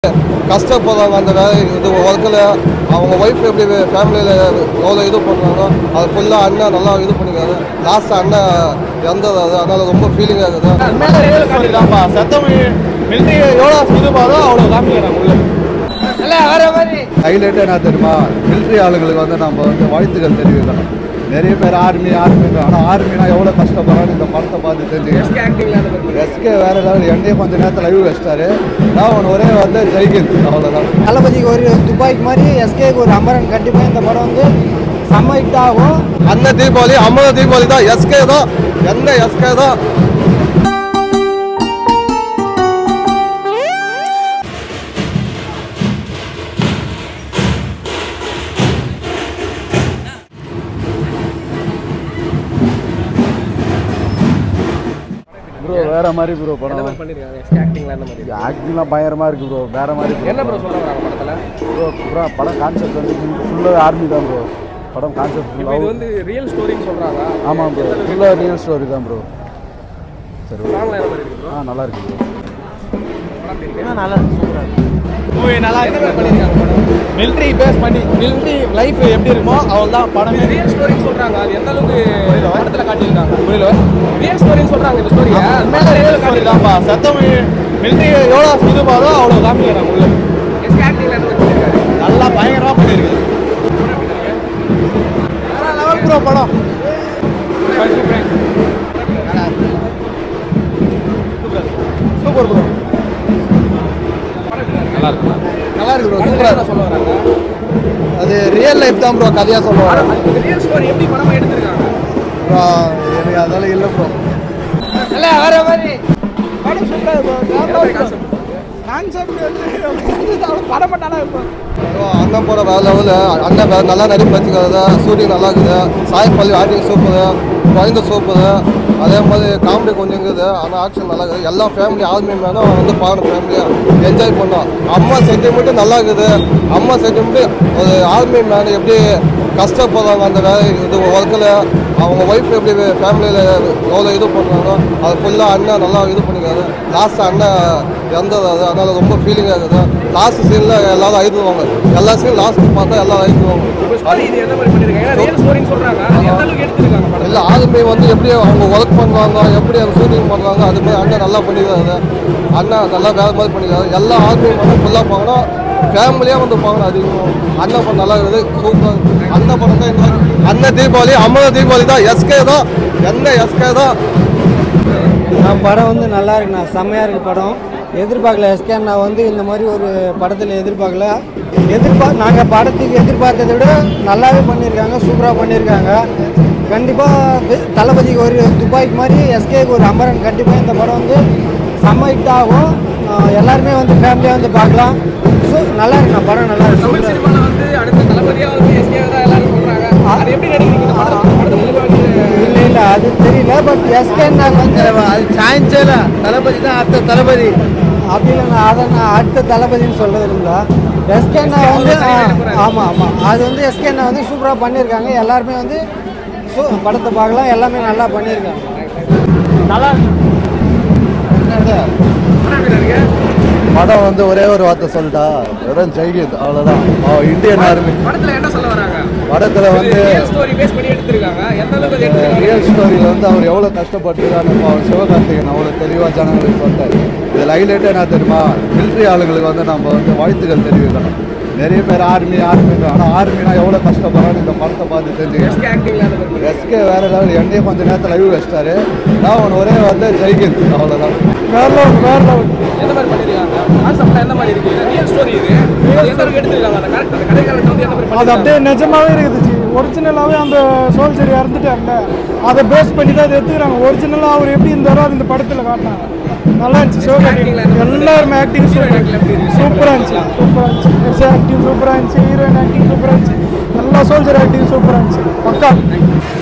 கஷ்டப்படுறாங்க அந்த வேலை இது ஒர்க்கில் அவங்க ஒய்ஃப் எப்படி ஃபேமிலியில் எவ்வளோ இது பண்ணுறாங்க அது ஃபுல்லாக அண்ணன் நல்லா இது பண்ணிக்காரு லாஸ்ட் அண்ணன் இறந்தது அது அதனால ரொம்ப ஃபீலிங்காக இருக்குது தான்ப்பா சத்தம் மிலிட்ரி எவ்வளோ இது பாதோ அவ்வளோ காமிக்கிறாங்க உள்ள ஹைலைட்டே என்ன தெரியுமா மிலிட்ரி ஆளுங்களுக்கு வந்து நம்ம வந்து வாழ்த்துக்கள் தெரிவிக்கணும் நிறைய பேர் ஆர்மி ஆர்மி ஆனால் ஆர்மினா எவ்வளோ கஷ்டப்படுறான்னு இந்த படத்தை பார்த்து தெரிஞ்சுக்கணும் எஸ்கே வேற லெவல் என்னையே கொஞ்சம் நேரத்தில் லைவ் வச்சிட்டாரு நான் ஒன்று ஒரே வந்து ஜெய்கிந்த் அவ்வளோதான் தளபதிக்கு ஒரு துப்பாக்கி மாதிரி எஸ்கேக்கு ஒரு அமரன் கண்டிப்பாக இந்த படம் வந்து செம்ம ஹிட் ஆகும் அண்ணன் தீபாவளி அம்மன தீபாவளி தான் எஸ்கே தான் எந்த எஸ்கே தான் ப்ரோ வேற மாதிரி ப்ரோ படம் ஆக்டிங்லாம் பயங்கரமாக இருக்கு ப்ரோ வேற மாதிரி என்ன ப்ரோ ப்ரோ ப்ரோ படம் கான்செப்ட் வந்து ஃபுல்லாக ஆர்மி தான் ப்ரோ படம் கான்செப்ட் இது ஃபுல்லாக வந்து ரியல் ஸ்டோரின்னு சொல்றாங்க ஆமாம் ப்ரோ ஃபுல்லாக ரியல் ஸ்டோரி தான் ப்ரோ சரி okay. சாங்லாம் என்ன மாதிரி இருக்கு ஆ நல்லா இருக்கு ப்ரோ நல்லா சூப்பராக மூவி நல்லா இருக்கு மிலிட்ரி பேஸ் பண்ணி மிலிட்ரி லைஃப் எப்படி இருக்குமோ அவள் தான் படம் ரியல் ஸ்டோரின்னு சொல்றாங்க அது எந்த அளவுக்கு படத்துல காட்டியிருக்காங்க புரியல ரியல் ஸ்டோரின்னு சொல்றாங்க இந்த ஸ்டோரி மேல ரியல் ஸ்டோரி தான்ப்பா சத்தம் மிலிட்ரி எவ்வளோ இது பாதோ அவ்வளோ காமிக்கிறாங்க உள்ள நல்லா பயங்கரமா பண்ணியிருக்கு லெவல் ப்ரோ படம் சூப்பர் ப்ரோ நல்லா இருக்கு நல்லா இருக்கு ப்ரோ சூப்பரா சொல்ல வராங்க அது ரியல் லைஃப் தான் ப்ரோ கதையாக சொல்லுவாங்க ரியல் ஸ்டோரி எப்படி படமா எடுத்திருக்காங்க ப்ரோ எனக்கு அதெல்லாம் இல்லை ப்ரோ இல்ல வேற மாதிரி படம் சூப்பராக கான்செப்ட் வந்து படம் பண்ணானா இப்போ அண்ணன் போட வேற லெவலு அண்ணன் வேற நல்லா நடிப்பு வச்சுக்கிறது ஷூட்டிங் நல்லா இருக்குது சாய் பள்ளி ஆக்டிங் சூப்பரு குழந்த சூப்பரு அதே மாதிரி காமெடி கொஞ்சம் இருக்குது ஆனால் ஆக்ஷன் நல்லா இருக்குது எல்லா ஃபேமிலி ஆர்மி மேனும் வந்து பாடணும் ஃபேமிலியாக என்ஜாய் பண்ணோம் அம்மா சென்டிமெண்ட்டு நல்லா இருக்குது அம்மா சென்டிமெண்ட்டு ஒரு ஆர்மி மேன் எப்படி கஷ்டப்படுறாங்க அந்த வேலை இது ஒர்க்கில் அவங்க ஒய்ஃப் எப்படி ஃபேமிலியில் எவ்வளோ இது பண்ணுறாங்க அது ஃபுல்லாக அண்ணன் நல்லா இது பண்ணிக்காரு லாஸ்ட் அண்ணன் இறந்தது அது அதனால ரொம்ப ஃபீலிங்காக இருக்குது லாஸ்ட் சீனில் எல்லாரும் அழுதுவாங்க எல்லா சீன் லாஸ்ட் பார்த்தா எல்லாரும் அழுதுவாங்க ஸ்டோரி இது எந்த மாதிரி பண்ணிருக்காங்க ஏன்னா ரியல் ஸ்டோரின்னு சொல்றாங்க அது எந்த அளவுக்கு எடுத்திருக்காங்க படம் இல்லை ஆர்மி வந்து எப்படி அவங்க ஒர்க் பண்ணுவாங்க எப்படி அதை ஷூட்டிங் பண்ணுறாங்க அது மாதிரி அண்ணன் நல்லா பண்ணிக்கிறாரு அண்ணன் நல்லா வேறு மாதிரி பண்ணிக்கிறாரு எல்லா ஆர்மி வந்து ஃபுல்லாக பார்க்கணும் ஃபேமிலியாக வந்து பார்க்கணும் அதிகமாக அண்ணன் படம் நல்லா இருக்குது சூப்பர் அண்ணன் படம் தான் இந்த அண்ணன் தீபாவளி அம்மன தீபாவளி தான் எஸ்கே தான் எந்த எஸ்கே தான் நான் படம் வந்து நல்லா இருக்குண்ணா செம்மையாக இருக்கு படம் எதிர்பார்க்கல எஸ்கே அண்ணா வந்து இந்த மாதிரி ஒரு படத்தில் எதிர்பார்க்கல எதிர்பார்க்க நாங்கள் படத்துக்கு எதிர்பார்த்ததை விட நல்லாவே பண்ணியிருக்காங்க சூப்பராக பண்ணியிருக்காங்க கண்டிப்பாக தளபதிக்கு ஒரு துப்பாக்கி மாதிரி எஸ்கேக்கு ஒரு அமரன் கண்டிப்பாக இந்த படம் வந்து செம்ம ஹிட் ஆகும் ஆஹ் எல்லாருமே வந்து ஃபேமிலியாக வந்து பார்க்கலாம் ஸோ நல்லா இருக்குண்ணா படம் நல்லா இருக்கு தமிழ் சூப்பரா இருக்கு. சினிமால வந்து அடுத்த தளபதியா வந்து எஸ்கே தான் எல்லாரும் சொல்றாங்க அது எப்படி நடிக்கிறீங்க இந்த படத்தை படத்தை முழுக்க வந்து இல்லை இல்லை அது தெரியல பட் எஸ்கே வந்து அது சான்ஸே இல்லை தளபதி தான் அடுத்த தளபதி அப்படி இல்லை நான் அதை நான் அடுத்த தளபதின்னு சொல்றது இருந்தா எஸ்கே வந்து ஆமாம் ஆமாம் அது வந்து எஸ்கே வந்து சூப்பராக பண்ணியிருக்காங்க எல்லாருமே வந்து சூ படத்தை பார்க்கலாம் எல்லாமே நல்லா பண்ணியிருக்காங்க நல்லா படம் எப்படி இருக்கு படம் வந்து ஒரே ஒரு வார்த்தை சொல்லிட்டா வெறும் ஜெய்கிந்த் அவ்வளோதான் அவன் இந்தியன் ஆர்மி படத்துல என்ன சொல்ல வராங்க படத்தில் வந்து ரியல் ஸ்டோரி பேஸ் பண்ணி எடுத்திருக்காங்க எந்த அளவுக்கு அது எடுத்திருக்காங்க ரியல் ஸ்டோரியில் வந்து அவர் எவ்வளோ கஷ்டப்பட்டுருக்காரு அவர் சிவகார்த்திகேயன் அவ்வளோ தெளிவாக ஜனங்களுக்கு சொன்னார் இதில் ஹைலைட்டே என்ன தெரியுமா மிலிட்ரி ஆளுங்களுக்கு வந்து நம்ம வந்து வாழ்த்துக்கள் தெரிவிக்கணும் நிறைய பேர் ஆர்மி ஆர்மி ஆனால் ஆர்மினா எவ்வளோ கஷ்டப்படுறான்னு இந்த படத்தை பார்த்து தெரிஞ்சுக்கணும் எஸ்கே ஆக்டிங்ல அந்த மாதிரி எஸ்கே வேற லெவல் என்னையே கொஞ்சம் நேரத்தில் லைவ் வச்சிட்டாரு நான் ஒன்று ஒரே வந்து ஜெய்கிந்த் அவ்வளோதான் வேற லெவல் வேற லெவல் எந்த மாதிரி பண்ணிருக்காங்க கான்செப்ட்ல எந்த மாதிரி இருக்கு ரியல் ஸ்டோரி இது அது எந்த அளவுக்கு எடுத்திருக்காங்க அந்த கரெக்ட் அந்த கதை காலத்தை வந்து எந்த மாதிரி அது பண்ணிருக்காங்க அப்படியே நிஜமாவே இருக்குது ஒரிஜினலாகவே அந்த சோல்ஜர் இறந்துட்டார்ல அதை பேஸ் பண்ணி தான் இதை எடுத்துக்கிறாங்க ஒரிஜினலாக அவர் எப்படி இருந்தாரோ இந்த படத்தில் காட்டினாங்க நல்லா இருந்துச்சு சிவகார்த்திகேயன் எல்லாருமே ஆக்டிங் சூப்பராக இருந்துச்சு சூப்பராக இருந்துச்சு எஸ்ஏ ஆக்டிங் சூப்பராக இருந்துச்சு ஹீரோயின் ஆக்டிங் சூப்பராக இருந்துச்சு எல்லா சோல்ஜர் ஆக்டிங் சூப்பராக இருந்துச்சு பக்கா